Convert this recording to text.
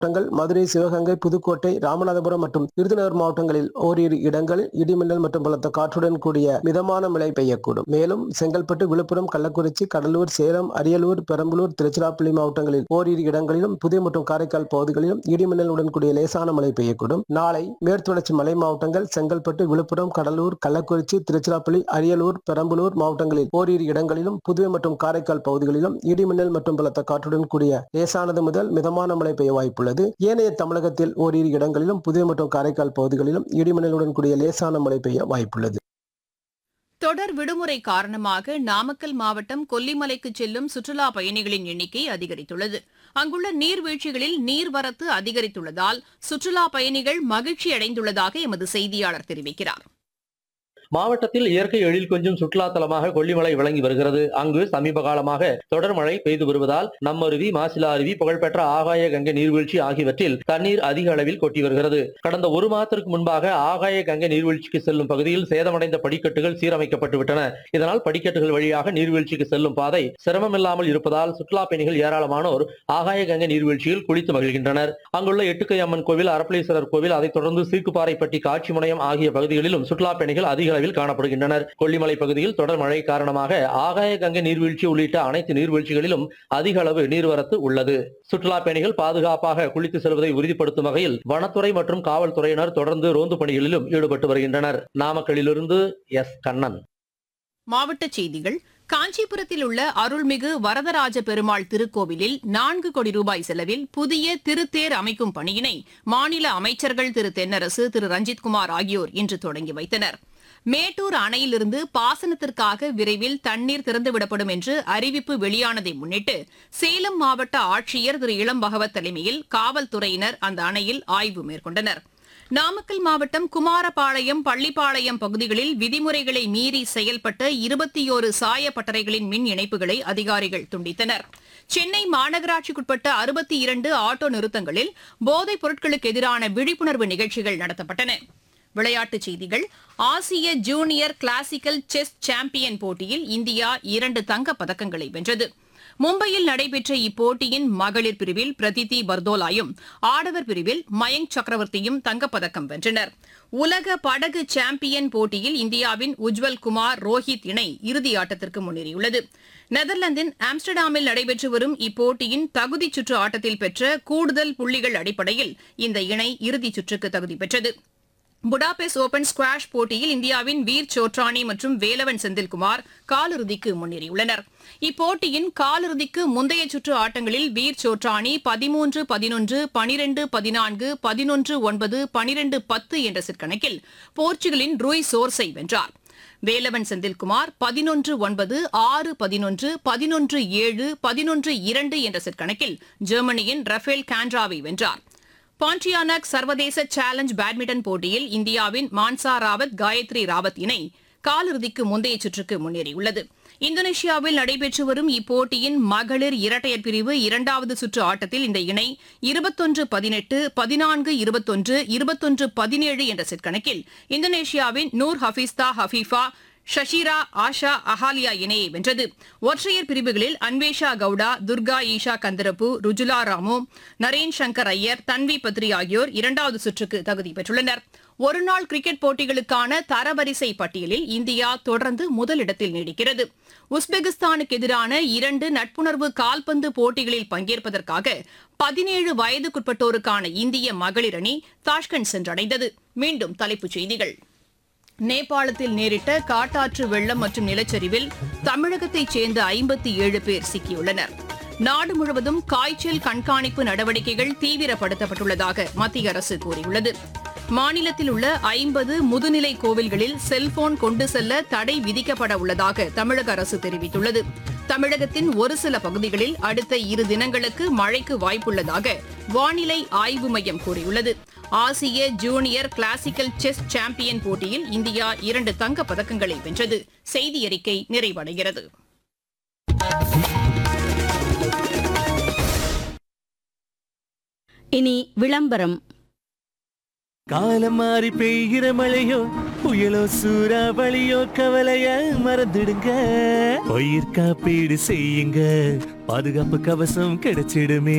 மாவட்டங்கள் மதுரை சிவகங்கை புதுக்கோட்டை ராமநாதபுரம் மற்றும் விருதுநகர் மாவட்டங்களில் ஓரிரு இடங்களில் இடிமின்னல் மற்றும் பலத்த காற்றுடன் கூடிய மிதமான மழை பெய்யக்கூடும் மேலும் செங்கல்பட்டு விழுப்புரம் கள்ளக்குறிச்சி கடலூர் சேலம் அரியலூர் பெரம்பலூர் திருச்சிராப்பள்ளி மாவட்டங்களில் ஓரிரு இடங்களிலும் புதிய மற்றும் காரைக்கால் பகுதிகளிலும் இடிமின்னலுடன் கூடிய லேசான மழை பெய்யக்கூடும் நாளை மேற்குவளர்ச்சி மலை மாவட்டங்கள் செங்கல்பட்டு விழுப்புரம் கடலூர் கள்ளக்குறிச்சி திருச்சிராப்பள்ளி அரியலூர் பெரம்பலூர் மாவட்டங்களில் ஓரிரு இடங்களிலும் புதுவை மற்றும் காரைக்கால் பகுதிகளிலும் இடிமின்னல் மற்றும் பலத்த காற்றுடன் கூடிய லேசானது முதல் மிதமான மழை பெய்ய வாய்ப்புள்ளது ஏனைய தமிழகத்தில் ஓரிரு இடங்களிலும் புதுவை மற்றும் காரைக்கால் பகுதிகளிலும் இடிமின்னலுடன் கூடிய லேசான மழை பெய்ய வாய்ப்புள்ளது தொடர் விடுமுறை காரணமாக நாமக்கல் மாவட்டம் கொல்லிமலைக்கு செல்லும் சுற்றுலா பயணிகளின் எண்ணிக்கை அதிகரித்துள்ளது அங்குள்ள நீர்வீழ்ச்சிகளில் நீர்வரத்து அதிகரித்துள்ளதால் சுற்றுலா பயணிகள் மகிழ்ச்சி அடைந்துள்ளதாக எமது செய்தியாளர் தெரிவிக்கிறார் மாவட்டத்தில் இயற்கை எழில் கொஞ்சம் சுற்றுலா தலமாக கொல்லிமலை விளங்கி வருகிறது அங்கு சமீப காலமாக தொடர் மழை பெய்து வருவதால் நம்மருவி மாசிலா அருவி புகழ்பெற்ற ஆகாய கங்கை நீர்வீழ்ச்சி ஆகியவற்றில் தண்ணீர் அதிக அளவில் கொட்டி வருகிறது கடந்த ஒரு மாதத்திற்கு முன்பாக ஆகாய கங்கை நீர்வீழ்ச்சிக்கு செல்லும் பகுதியில் சேதமடைந்த படிக்கட்டுகள் சீரமைக்கப்பட்டு விட்டன இதனால் படிக்கட்டுகள் வழியாக நீர்வீழ்ச்சிக்கு செல்லும் பாதை சிரமமில்லாமல் இருப்பதால் சுற்றுலா பயணிகள் ஏராளமானோர் ஆகாய கங்கை நீர்வீழ்ச்சியில் குளித்து மகிழ்கின்றனர் அங்குள்ள எட்டுக்கை அம்மன் கோவில் அரப்பளீஸ்வரர் கோவில் அதைத் தொடர்ந்து சீக்குப்பாறைப்பட்டி காட்சி முனையம் ஆகிய பகுதிகளிலும் சுற்றுலா பயணிகள் அதிக அளவில் காணப்படுகின்றனர் கொல்லிமலை பகுதியில் தொடர் மழை காரணமாக ஆகாய கங்கை நீர்வீழ்ச்சி உள்ளிட்ட அனைத்து நீர்வீழ்ச்சிகளிலும் அதிக அளவு நீர்வரத்து உள்ளது சுற்றுலா பயணிகள் பாதுகாப்பாக குளித்து செல்வதை உறுதிப்படுத்தும் வகையில் வனத்துறை மற்றும் காவல்துறையினர் தொடர்ந்து ரோந்து பணிகளிலும் ஈடுபட்டு வருகின்றனர் நாமக்கல்லிலிருந்து எஸ் கண்ணன் மாவட்டச் செய்திகள் காஞ்சிபுரத்தில் உள்ள அருள்மிகு வரதராஜ பெருமாள் திருக்கோவிலில் நான்கு கோடி ரூபாய் செலவில் புதிய திருத்தேர் அமைக்கும் பணியினை மாநில அமைச்சர்கள் திரு தென்னரசு திரு ரஞ்சித்குமார் ஆகியோர் இன்று தொடங்கி வைத்தனர் மேட்டூர் அணையிலிருந்து பாசனத்திற்காக விரைவில் தண்ணீர் திறந்துவிடப்படும் என்று அறிவிப்பு வெளியானதை முன்னிட்டு சேலம் மாவட்ட ஆட்சியர் திரு இளம் பகவத் தலைமையில் காவல்துறையினர் அந்த அணையில் ஆய்வு மேற்கொண்டனர் நாமக்கல் மாவட்டம் குமாரபாளையம் பள்ளிப்பாளையம் பகுதிகளில் விதிமுறைகளை மீறி செயல்பட்ட இருபத்தியோரு சாய பட்டறைகளின் மின் இணைப்புகளை அதிகாரிகள் துண்டித்தனர் சென்னை மாநகராட்சிக்குட்பட்ட அறுபத்தி இரண்டு ஆட்டோ நிறுத்தங்களில் போதைப் பொருட்களுக்கு எதிரான விழிப்புணர்வு நிகழ்ச்சிகள் நடத்தப்பட்டன விளையாட்டுச் செய்திகள் ஆசிய ஜூனியர் கிளாசிக்கல் செஸ் சாம்பியன் போட்டியில் இந்தியா இரண்டு தங்கப் பதக்கங்களை வென்றது மும்பையில் நடைபெற்ற இப்போட்டியின் மகளிர் பிரிவில் பிரதிதி பர்தோலாயும் ஆடவர் பிரிவில் மயங்க் சக்கரவர்த்தியும் தங்கப்பதக்கம் வென்றனர் உலக படகு சாம்பியன் போட்டியில் இந்தியாவின் உஜ்வல் குமார் ரோஹித் இணை இறுதி ஆட்டத்திற்கு முன்னேறியுள்ளது நெதர்லாந்தின் ஆம்ஸ்டர்டாமில் நடைபெற்று வரும் இப்போட்டியின் தகுதிச் சுற்று ஆட்டத்தில் பெற்ற கூடுதல் புள்ளிகள் அடிப்படையில் இந்த இணை இறுதிச் சுற்றுக்கு தகுதி பெற்றது புடாபெஸ்ட் ஓபன் ஸ்குவாஷ் போட்டியில் இந்தியாவின் வீர் சோட்ரானி மற்றும் வேலவன் செந்தில்குமார் காலிறுதிக்கு முன்னேறியுள்ளனர் இப்போட்டியின் காலிறுதிக்கு முந்தைய சுற்று ஆட்டங்களில் வீர் சோட்ரானி பதிமூன்று பதினொன்று பனிரெண்டு பதினான்கு பதினொன்று ஒன்பது பனிரெண்டு பத்து என்ற செட் கணக்கில் போர்ச்சுகலின் ரூய் சோர்ஸை வென்றார் வேலவன் செந்தில்குமார் பதினொன்று ஒன்பது ஆறு பதினொன்று பதினொன்று ஏழு பதினொன்று இரண்டு என்ற செட் கணக்கில் ஜெர்மனியின் ரஃபேல் கான்ட்ராவை வென்றார் பாண்டியானக் சர்வதேச சேலஞ்ச் பேட்மிண்டன் போட்டியில் இந்தியாவின் மான்சா ராவத் காயத்ரி ராவத் இணை காலிறுதிக்கு முந்தைய சுற்றுக்கு முன்னேறியுள்ளது இந்தோனேஷியாவில் நடைபெற்று வரும் இப்போட்டியின் மகளிர் இரட்டையர் பிரிவு இரண்டாவது சுற்று ஆட்டத்தில் இந்த இணை இருபத்தொன்று பதினெட்டு பதினான்கு இருபத்தொன்று இருபத்தொன்று பதினேழு என்ற செட் கணக்கில் இந்தோனேஷியாவின் நூர் ஹபீஸ்தா ஹபீஃபா ஷஷீரா ஆஷா அஹாலியா இணையை வென்றது ஒற்றையர் பிரிவுகளில் அன்வேஷா கவுடா துர்கா ஈஷா கந்தரப்பு ருஜுலா ராமு நரேன் சங்கர் ஐயர் தன்வி பத்ரி ஆகியோர் இரண்டாவது சுற்றுக்கு தகுதி பெற்றுள்ளனர் ஒருநாள் கிரிக்கெட் போட்டிகளுக்கான தரவரிசை பட்டியலில் இந்தியா தொடர்ந்து முதலிடத்தில் நீடிக்கிறது உஸ்பெகிஸ்தானுக்கு எதிரான இரண்டு நட்புணர்வு கால்பந்து போட்டிகளில் பங்கேற்பதற்காக பதினேழு வயதுக்குட்பட்டோருக்கான இந்திய மகளிர் அணி தாஷ்கண்ட் சென்றடைந்தது மீண்டும் தலைப்புச் செய்திகள் நேபாளத்தில் நேரிட்ட காட்டாற்று வெள்ளம் மற்றும் நிலச்சரிவில் தமிழகத்தைச் சேர்ந்த ஐம்பத்தி ஏழு பேர் சிக்கியுள்ளனர் நாடு முழுவதும் காய்ச்சல் கண்காணிப்பு நடவடிக்கைகள் தீவிரப்படுத்தப்பட்டுள்ளதாக மத்திய அரசு கூறியுள்ளது மாநிலத்தில் உள்ள ஐம்பது முதுநிலை கோவில்களில் செல்போன் கொண்டு செல்ல தடை விதிக்கப்பட உள்ளதாக தமிழக அரசு தெரிவித்துள்ளது தமிழகத்தின் ஒரு சில பகுதிகளில் அடுத்த இரு தினங்களுக்கு மழைக்கு வாய்ப்புள்ளதாக வானிலை ஆய்வு மையம் கூறியுள்ளது ஆசிய ஜூனியர் கிளாசிக்கல் செஸ் சாம்பியன் போட்டியில் இந்தியா இரண்டு தங்கப் பதக்கங்களை வென்றது செய்தி அறிக்கை நிறைவடைகிறது இனி விளம்பரம் காலம் மாறி பெய்கிற மழையோ புயலோ சூறாவளியோ கவலைய மறந்துடுங்க பயிர் காப்பீடு செய்யுங்க பாதுகாப்பு கவசம் கிடைச்சிடுமே